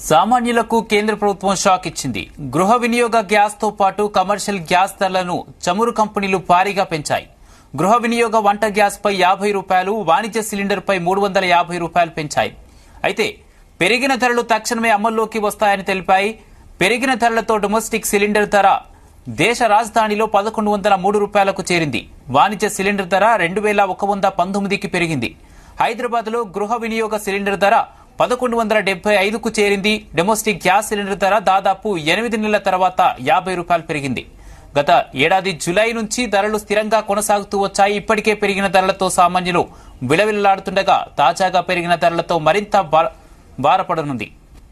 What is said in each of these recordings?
సామాన్యులకు కేంద్ర ప్రభుత్వం షాక్ ఇచ్చింది గృహ వినియోగ గ్యాస్ తో పాటు కమర్షియల్ గ్యాస్ ధరలను చమురు కంపెనీలు భారీగా పెంచాయి గృహ వినియోగ వంట గ్యాస్ పై యాభై రూపాయలు వాణిజ్య సిలిండర్ పై మూడు వందల యాభై రూపాయలు పెంచాయి అయితే పెరిగిన ధరలు తక్షణమే అమల్లోకి వస్తాయని తెలిపాయి పెరిగిన ధరలతో డొమెస్టిక్ సిలిండర్ ధర దేశ రాజధానిలో పదకొండు వందల మూడు రూపాయలకు చేరింది వాణిజ్య సిలిండర్ ధర రెండు వేల ఒక వంద పంతొమ్మిదికి పెరిగింది హైదరాబాద్ లో గృహ వినియోగ సిలిండర్ ధర పదకొండు వందల డెబ్బై ఐదుకు చేరింది డొమెస్టిక్ గ్యాస్ సిలిండర్ ధర దాదాపు ఎనిమిది నెలల తర్వాత యాభై రూపాయలు పెరిగింది గత ఏడాది జులై నుంచి ధరలు స్థిరంగా కొనసాగుతూ వచ్చాయి ఇప్పటికే పెరిగిన ధరలతో సామాన్యులు విలవిల్లాడుతుండగా తాజాగా పెరిగిన ధరలతో మరింత భా- భారపడనుంది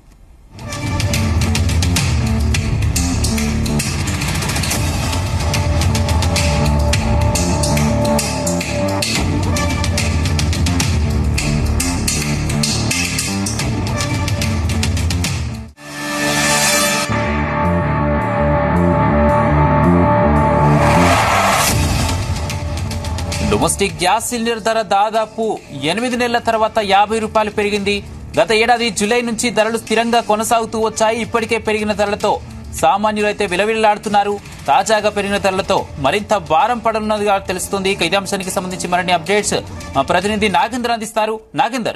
డొమెస్టిక్ గ్యాస్ సిలిండర్ ధర దాదాపు ఎనిమిది నెలల తర్వాత యాభై రూపాయలు పెరిగింది గత ఏడాది జూలై నుంచి ధరలు స్థిరంగా కొనసాగుతూ వచ్చాయి ఇప్పటికే పెరిగిన ధరలతో సామాన్యులైతే విలవిల్లాడుతున్నారు తాజాగా పెరిగిన ధరలతో మరింత భారం పడనున్నదిగా తెలుస్తుంది ఇక ఇదే అంశానికి సంబంధించి మరిన్ని అప్డేట్స్ మా ప్రతినిధి నాగేందర్ అందిస్తారు నాగేందర్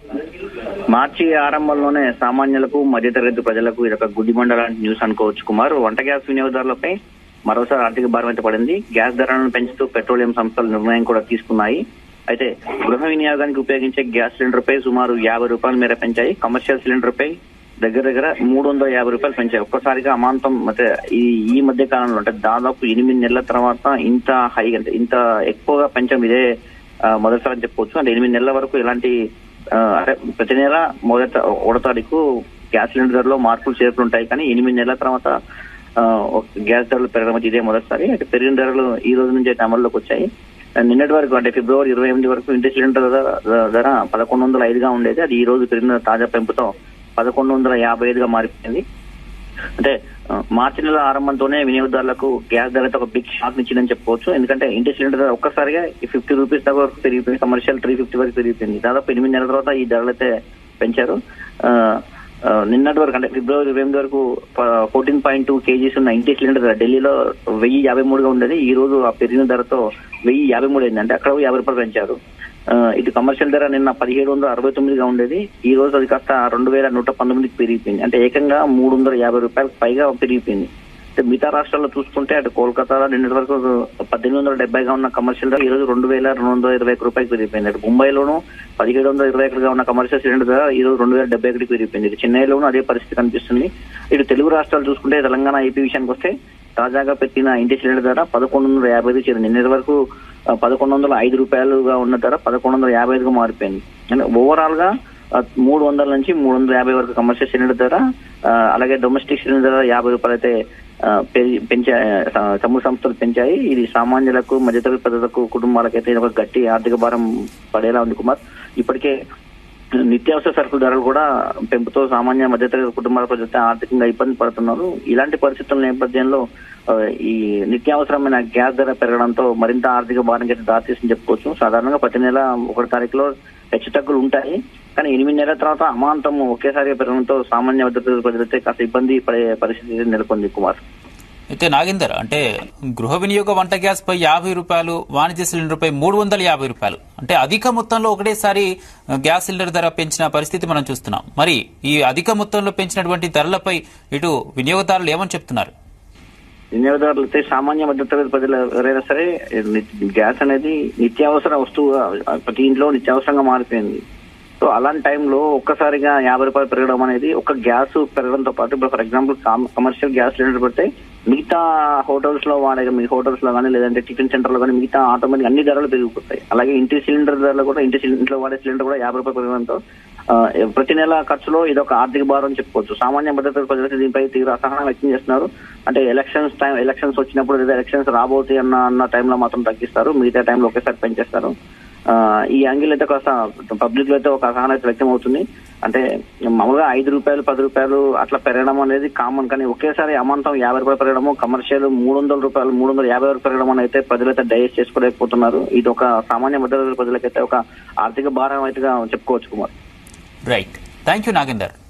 మార్చి ఆరంభంలోనే సామాన్యులకు మధ్యతరగతి ప్రజలకు ఇది ఒక గుడ్డి మండలాంటి న్యూస్ అనుకోవచ్చు కుమార్ వంట గ్యాస్ వినియోగదారులపై మరోసారి ఆర్థిక భారం అయితే పడింది గ్యాస్ ధరలను పెంచుతూ పెట్రోలియం సంస్థలు నిర్ణయం కూడా తీసుకున్నాయి అయితే గృహ వినియోగానికి ఉపయోగించే గ్యాస్ సిలిండర్ పై సుమారు యాభై రూపాయల మేర పెంచాయి కమర్షియల్ సిలిండర్ పై దగ్గర దగ్గర మూడు వందల యాభై రూపాయలు పెంచాయి ఒక్కసారిగా అమాంతం అంటే ఈ ఈ మధ్య కాలంలో అంటే దాదాపు ఎనిమిది నెలల తర్వాత ఇంత హై అంటే ఇంత ఎక్కువగా పెంచడం ఇదే ఆ, మొదటిసారి అని చెప్పొచ్చు అంటే ఎనిమిది నెలల వరకు ఎలాంటి ఆ, అంటే ప్రతి నెల మొదట ఒకటో తారీఖు గ్యాస్ సిలిండర్ ధరలో మార్పులు చేర్పులు ఉంటాయి కానీ ఎనిమిది నెలల తర్వాత ఆ, ఒక గ్యాస్ ధరలు పెరగడం అయితే ఇదే మొదటిసారి అయితే పెరిగిన ధరలు ఈ రోజు నుంచి అయితే అమల్లోకి వచ్చాయి ఆ, నిన్నటి వరకు అంటే ఫిబ్రవరి ఇరవై ఎనిమిది వరకు ఇంటి సిలిండర్ ధర ధర పదకొండు వందల ఐదుగా ఉండేది అది ఈ రోజు పెరిగిన తాజా పెంపుతో పదకొండు వందల యాభై ఐదుగా మారిపోయింది అంటే ఆ, మార్చి నెల ఆరంభంతోనే వినియోగదారులకు గ్యాస్ ధర అయితే ఒక బిగ్ షాక్ ఇచ్చిందని చెప్పుకోవచ్చు ఎందుకంటే ఇంటి సిలిండర్ ధర ఒక్కసారిగా ఫిఫ్టీ రూపీస్ దాకా వరకు పెరిగిపోయింది కమర్షియల్ త్రీ ఫిఫ్టీ వరకు పెరిగిపోయింది దాదాపు ఎనిమిది నెలల తర్వాత ఈ ధరలు అయితే పెంచారు ఆ, ఆ, నిన్నటి వరకు అంటే ఫిబ్రవరి ఇరవై ఎనిమిది వరకు ఫోర్టీన్ పాయింట్ టూ కేజీస్ ఉన్న ఇంటి సిలిండర్ ధర ఢిల్లీలో వెయ్యి యాభై మూడుగా ఉండేది ఈ రోజు ఆ పెరిగిన ధరతో వెయ్యి యాభై మూడు అయింది అంటే అక్కడ యాభై రూపాయలు పెంచారు ఆ, ఇటు కమర్షియల్ ధర నిన్న పదిహేడు వందల అరవై తొమ్మిదిగా ఉండేది ఈ రోజు అది కాస్త రెండు వేల నూట పంతొమ్మిదికి పెరిగిపోయింది అంటే ఏకంగా మూడు వందల యాభై రూపాయలకు పైగా పెరిగిపోయింది అంటే మిగతా రాష్ట్రాల్లో చూసుకుంటే అటు కోల్కతాలో నిన్నటి వరకు పద్దెనిమిది వందల డెబ్బైగా ఉన్న కమర్షియల్ ధర ఈ రోజు రెండు వేల రెండు వందల ఇరవై ఒక్క రూపాయలు పెరిగిపోయింది అటు ముంబైలోను పదిహేడు వందల ఇరవై ఒకటిగా ఉన్న కమర్షియల్ సిలిండర్ ధర ఈ రోజు రెండు వేల డెబ్బై ఒకటికి పెరిగిపోయింది ఇటు చెన్నైలోనూ అదే పరిస్థితి కనిపిస్తుంది ఇటు తెలుగు రాష్ట్రాలు చూసుకుంటే తెలంగాణ ఏపీ విషయానికి వస్తే తాజాగా పెట్టిన ఇంటి సిలిండర్ ధర పదకొండు వందల యాభై ఐదు చేరింది నిన్నటి వరకు ఆ, పదకొండు వందల ఐదు రూపాయలుగా ఉన్న ధర పదకొండు వందల యాభై ఐదుగా మారిపోయింది అంటే ఓవరాల్ గా ఆ, మూడు వందల నుంచి మూడు వందల యాభై వరకు కమర్షియల్ సిలిండర్ ధర ఆ, అలాగే డొమెస్టిక్ సిలిండర్ ధర యాభై రూపాయలు అయితే ఆ, పెరి- పెంచా ఆ, చమురు సంస్థలు పెంచాయి ఇది సామాన్యులకు మధ్యతరగతి ప్రజలకు కుటుంబాలకైతే ఇది ఒక గట్టి ఆర్థిక భారం పడేలా ఉంది కుమార్ ఇప్పటికే నిత్యావసర సరుకుల ధరలు కూడా పెంపుతో సామాన్య మధ్యతరగతి కుటుంబాల ప్రజలు ఆర్థికంగా ఇబ్బంది పడుతున్నారు ఇలాంటి పరిస్థితుల నేపథ్యంలో ఆ, ఈ నిత్యావసరమైన గ్యాస్ ధర పెరగడంతో మరింత ఆర్థిక భారం అయితే దారితీసింది చెప్పుకోవచ్చు సాధారణంగా ప్రతి నెల ఒకటి తారీఖులో హెచ్చు తగ్గులు ఉంటాయి కానీ ఎనిమిది నెలల తర్వాత అమాంతం ఒకేసారి పెరగడంతో సామాన్య మధ్యతరగతి ప్రజలైతే కాస్త ఇబ్బంది పడే పరిస్థితి నెలకొంది కుమార్ అయితే నాగేందర్ అంటే గృహ వినియోగ వంట గ్యాస్ పై యాభై రూపాయలు వాణిజ్య సిలిండర్ పై మూడు వందల యాభై రూపాయలు అంటే అధిక మొత్తంలో ఒకటేసారి గ్యాస్ సిలిండర్ ధర పెంచిన పరిస్థితి మనం చూస్తున్నాం మరి ఈ అధిక మొత్తంలో పెంచినటువంటి ధరలపై ఇటు వినియోగదారులు ఏమని చెప్తున్నారు వినియోగదారులు అయితే సామాన్య మధ్యతరగతి ప్రజలు ఎవరైనా సరే ని- గ్యాస్ అనేది నిత్యావసర వస్తువు ప్రతి ఇంట్లో నిత్యావసరంగా మారిపోయింది సో అలాంటి టైంలో ఒక్కసారిగా యాభై రూపాయలు పెరగడం అనేది ఒక గ్యాస్ పెరగడంతో పాటు ఇప్పుడు for example commercial gas cylinder పెడితే మిగతా హోటల్స్ లో వాడే మీ హోటల్స్ లో కానీ లేదంటే టిఫిన్ సెంటర్ లో కానీ మిగతా ఆటోమేటిక్ అన్ని ధరలు పెరిగిపోతాయి అలాగే ఇంటి సిలిండర్ ధరలు కూడా ఇంటి సిలి- ఇంట్లో వాడే సిలిండర్ కూడా యాభై రూపాయలు పెరగడంతో ఆ, ప్రతి నెల ఖర్చులో ఇది ఒక ఆర్థిక భారం అని చెప్పుకోవచ్చు సామాన్య భద్రత ప్రజలకు దీనిపై తీవ్ర అసహనం వ్యక్తం చేస్తున్నారు అంటే ఎలక్షన్స్ టైం ఎలక్షన్స్ వచ్చినప్పుడు లేదా ఎలక్షన్స్ రాబోతాయి అన్న అన్న టైంలో మాత్రం తగ్గిస్తారు మిగతా టైంలో ఒకేసారి పెంచేస్తారు ఆ, ఈ యాంగిల్ అయితే కాస్త పబ్లిక్ లో అయితే ఒక అసహనం అయితే వ్యక్తం అవుతుంది అంటే మామూలుగా ఐదు రూపాయలు పది రూపాయలు అట్లా పెరగడం అనేది కామన్ కానీ ఒకేసారి అమాంతం యాభై రూపాయలు పెరగడము కమర్షియల్ మూడు వందల రూపాయలు మూడు వందల యాభై వరకు పెరగడం అని అయితే ప్రజలైతే డైజెస్ట్ చేసుకోలేకపోతున్నారు ఇది ఒక సామాన్య మధ్యతరగతి ప్రజలకైతే ఒక ఆర్థిక భారం అయితే చెప్పుకోవచ్చు Kumar right thank you Nagender